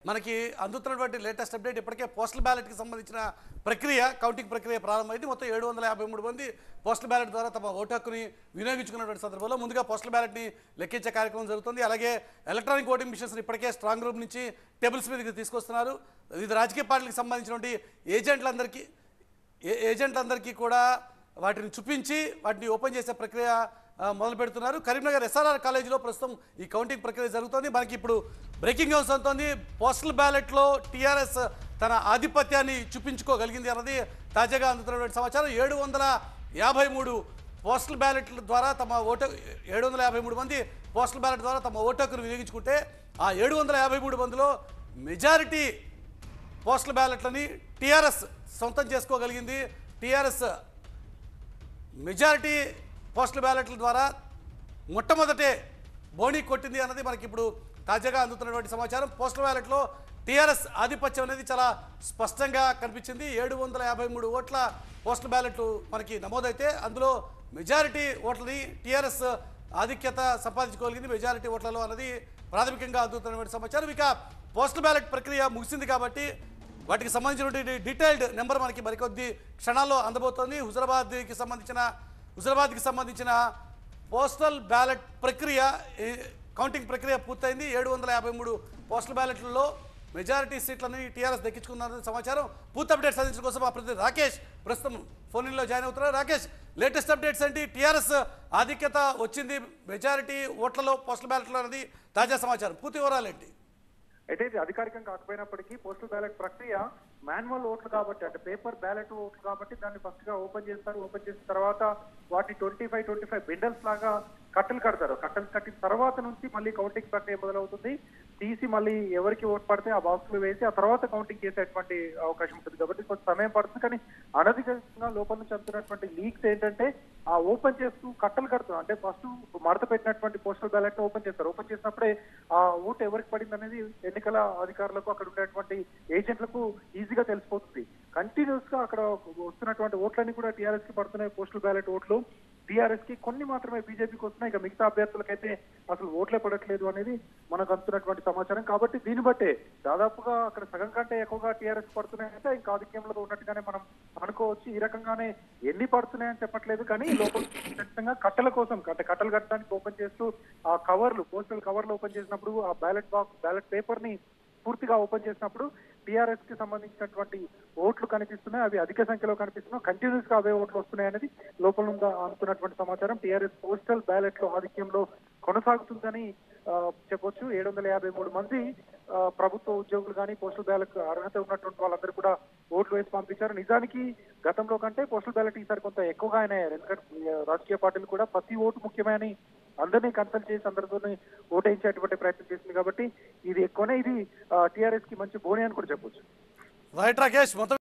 మనకి అందుతున్నటువంటి latest update ఇప్పటికే పోస్టల్ బ్యాలెట్కి సంబంధించిన ప్రక్రియ కౌంటింగ్ ప్రక్రియ ప్రారంభమైంది మొత్తం ఏడు వందల యాభై మూడు మంది పోస్టల్ బ్యాలెట్ ద్వారా తమ ఓటు హక్కుని వినియోగించుకున్నటువంటి సందర్భంలో ముందుగా పోస్టల్ బ్యాలెట్ని లెక్కించే కార్యక్రమం జరుగుతుంది అలాగే ఎలక్ట్రానిక్ ఓటింగ్ మిషన్స్ ఇప్పటికే స్ట్రాంగ్ రూమ్ నుంచి టేబుల్స్ మీదకి తీసుకొస్తున్నారు వివిధ రాజకీయ పార్టీలకు సంబంధించినటువంటి ఏజెంట్లందరికీ ఏ- ఏజెంట్లందరికీ కూడా వాటిని చూపించి వాటిని ఓపెన్ చేసే ప్రక్రియ ఆ, మొదలు పెడుతున్నారు కరీంనగర్ ఎస్ఆర్ఆర్ కాలేజీలో ప్రస్తుతం ఈ కౌంటింగ్ ప్రక్రియ జరుగుతోంది మనకి ఇప్పుడు బ్రేకింగ్ న్యూస్ అవుతోంది పోస్టల్ బ్యాలెట్లో టీఆర్ఎస్ తన ఆధిపత్యాన్ని చూపించుకోగలిగింది అన్నది తాజాగా అందుతున్నటువంటి సమాచారం ఏడు వందల యాభై మూడు పోస్టల్ బ్యాలెట్ల ద్వారా తమ ఓటు ఏడు వందల యాభై మూడు మంది పోస్టల్ బ్యాలెట్ ద్వారా తమ ఓటు హక్కును వినియోగించుకుంటే ఆ ఏడు వందల యాభై మూడు మందిలో మెజారిటీ పోస్టల్ బ్యాలెట్లని టీఆర్ఎస్ సొంతం చేసుకోగలిగింది టీఆర్ఎస్ మెజారిటీ పోస్టల్ బ్యాలెట్ల ద్వారా మొట్టమొదటే బోణి కొట్టింది అన్నది మనకి ఇప్పుడు తాజాగా అందుతున్నటువంటి సమాచారం పోస్టల్ బ్యాలెట్లో టీఆర్ఎస్ ఆధిపత్యం అనేది చాలా స్పష్టంగా కనిపించింది ఏడు వందల యాభై మూడు ఓట్ల పోస్టల్ బ్యాలెట్లు మనకి నమోదైతే అందులో మెజారిటీ ఓట్లని టీఆర్ఎస్ ఆధిక్యత సంపాదించుకోగలిగింది మెజారిటీ ఓట్లలో అన్నది ప్రాథమికంగా అందుతున్నటువంటి సమాచారం ఇక పోస్టల్ బ్యాలెట్ ప్రక్రియ ముగిసింది కాబట్టి వాటికి సంబంధించినటువంటి డీటెయిల్డ్ నెంబర్ మనకి మరికొద్ది క్షణాల్లో అందబోతోంది హుజరాబాద్కి సంబంధించిన హుజరాబాద్కి సంబంధించిన పోస్టల్ బ్యాలెట్ ప్రక్రియ ఈ కౌంటింగ్ ప్రక్రియ పూర్తయింది ఏడు వందల యాభై మూడు పోస్టల్ బ్యాలెట్లలో మెజారిటీ సీట్లని టీఆర్ఎస్ దక్కించుకున్నారని సమాచారం పూర్తి అప్డేట్స్ అందించడం కోసం మా ప్రతినిధి రాకేష్ ప్రస్తుతం ఫోన్ ఇన్లో జాయిన్ అవుతున్నారు రాకేష్ లేటెస్ట్ అప్డేట్స్ ఏంటి టీఆర్ఎస్ ఆధిక్యత వచ్చింది మెజారిటీ ఓట్లలో పోస్టల్ బ్యాలెట్లో అనేది తాజా సమాచారం పూర్తి వివరాలు ఏంటి అయితే ఇది అధికారికం కాకపోయినప్పటికీ పోస్టల్ బ్యాలెట్ ప్రక్రియ మాన్యువల్ ఓట్లు కాబట్టి అంటే పేపర్ బ్యాలెట్ ఓట్లు కాబట్టి దాన్ని ఫస్ట్ గా ఓపెన్ చేస్తారు ఓపెన్ చేసిన తర్వాత వాటి twenty five twenty five bundles లాగా కట్టలు కడతారు కట్టలు కట్టిన తర్వాత నుంచి మళ్ళీ కౌంటింగ్ ప్రక్రియ మొదలవుతుంది తీసి మళ్ళీ ఎవరికి ఓటు పడితే ఆ బాక్స్ లో వేసి ఆ తర్వాత కౌంటింగ్ చేసేటువంటి అవకాశం ఉంటుంది కాబట్టి కొంచెం సమయం పడుతుంది కానీ అనధికంగా లోపల నుంచి అందుతున్నటువంటి లీక్స్ ఏంటంటే ఆ ఓపెన్ చేస్తూ కట్టలు కడుతున్నారు అంటే ఫస్ట్ మడత పెట్టినటువంటి పోస్టల్ బ్యాలెట్ ఓపెన్ చేస్తారు ఓపెన్ చేసినప్పుడే ఆ ఓటు ఎవరికి పడింది అనేది ఎన్నికల అధికారులకు అక్కడ ఉండేటువంటి ఏజెంట్లకు ఈజీగా తెలిసిపోతుంది కంటిన్యూస్ గా అక్కడ వస్తున్నటువంటి ఓట్లన్నీ కూడా టీఆర్ఎస్ కి పడుతున్నాయి పోస్టల్ బ్యాలెట్ ఓట్లు టీఆర్ఎస్ కి కొన్ని మాత్రమే బీజేపీకి వస్తున్నాయి ఇక మిగతా అభ్యర్థులకైతే అసలు ఓట్లే పడట్లేదు అనేది మనకు అందుతున్నటువంటి సమాచారం కాబట్టి దీన్ని బట్టే దాదాపుగా అక్కడ సగం కంటే ఎక్కువగా టీఆర్ఎస్ పడుతున్నాయంటే ఇంకా ఆధిక్యంలో ఉన్నట్టుగానే మనం అనుకోవచ్చు ఈ రకంగానే ఎన్ని పడుతున్నాయని చెప్పట్లేదు కానీ లోపల ఖచ్చితంగా కట్టల కోసం అంటే కట్టలు కట్టడానికి ఓపెన్ చేస్తూ ఆ కవర్లు పోస్టల్ కవర్లు ఓపెన్ చేసినప్పుడు ఆ బ్యాలెట్ బాక్స్ బ్యాలెట్ పేపర్ ని పూర్తిగా ఓపెన్ చేసినప్పుడు టీఆర్ఎస్ కి సంబంధించినటువంటి ఓట్లు కనిపిస్తున్నాయి అవి అధిక సంఖ్యలో కనిపిస్తున్నాయి కంటిన్యూస్ గా అవే ఓట్లు వస్తున్నాయి అనేది లోపల ఉందా అనుకున్నటువంటి సమాచారం టీఆర్ఎస్ పోస్టల్ బ్యాలెట్ లో ఆధిక్యంలో కొనసాగుతుందని ఆ, చెప్పొచ్చు ఏడు వందల యాభై మూడు మంది ఆ, ప్రభుత్వ ఉద్యోగులు కానీ పోస్టల్ బ్యాలెట్ అర్హత ఉన్నటువంటి వాళ్ళందరూ కూడా ఓట్లు వేసి పంపించారు నిజానికి గతంలో కంటే పోస్టల్ బ్యాలెట్ ఈసారి కొంత ఎక్కువగా అయినాయి ఎందుకంటే ఆ, రాజకీయ పార్టీలు కూడా ప్రతి ఓటు ముఖ్యమని అందరినీ కన్సల్ట్ చేసి అందరితోనే ఓటేయించేటువంటి ప్రయత్నం చేసింది కాబట్టి ఇది ఎక్కువనే ఇది టీఆర్ఎస్ కి మంచి బోని అని కూడా చెప్పొచ్చు రైట్ రాకేష్ మొత్తం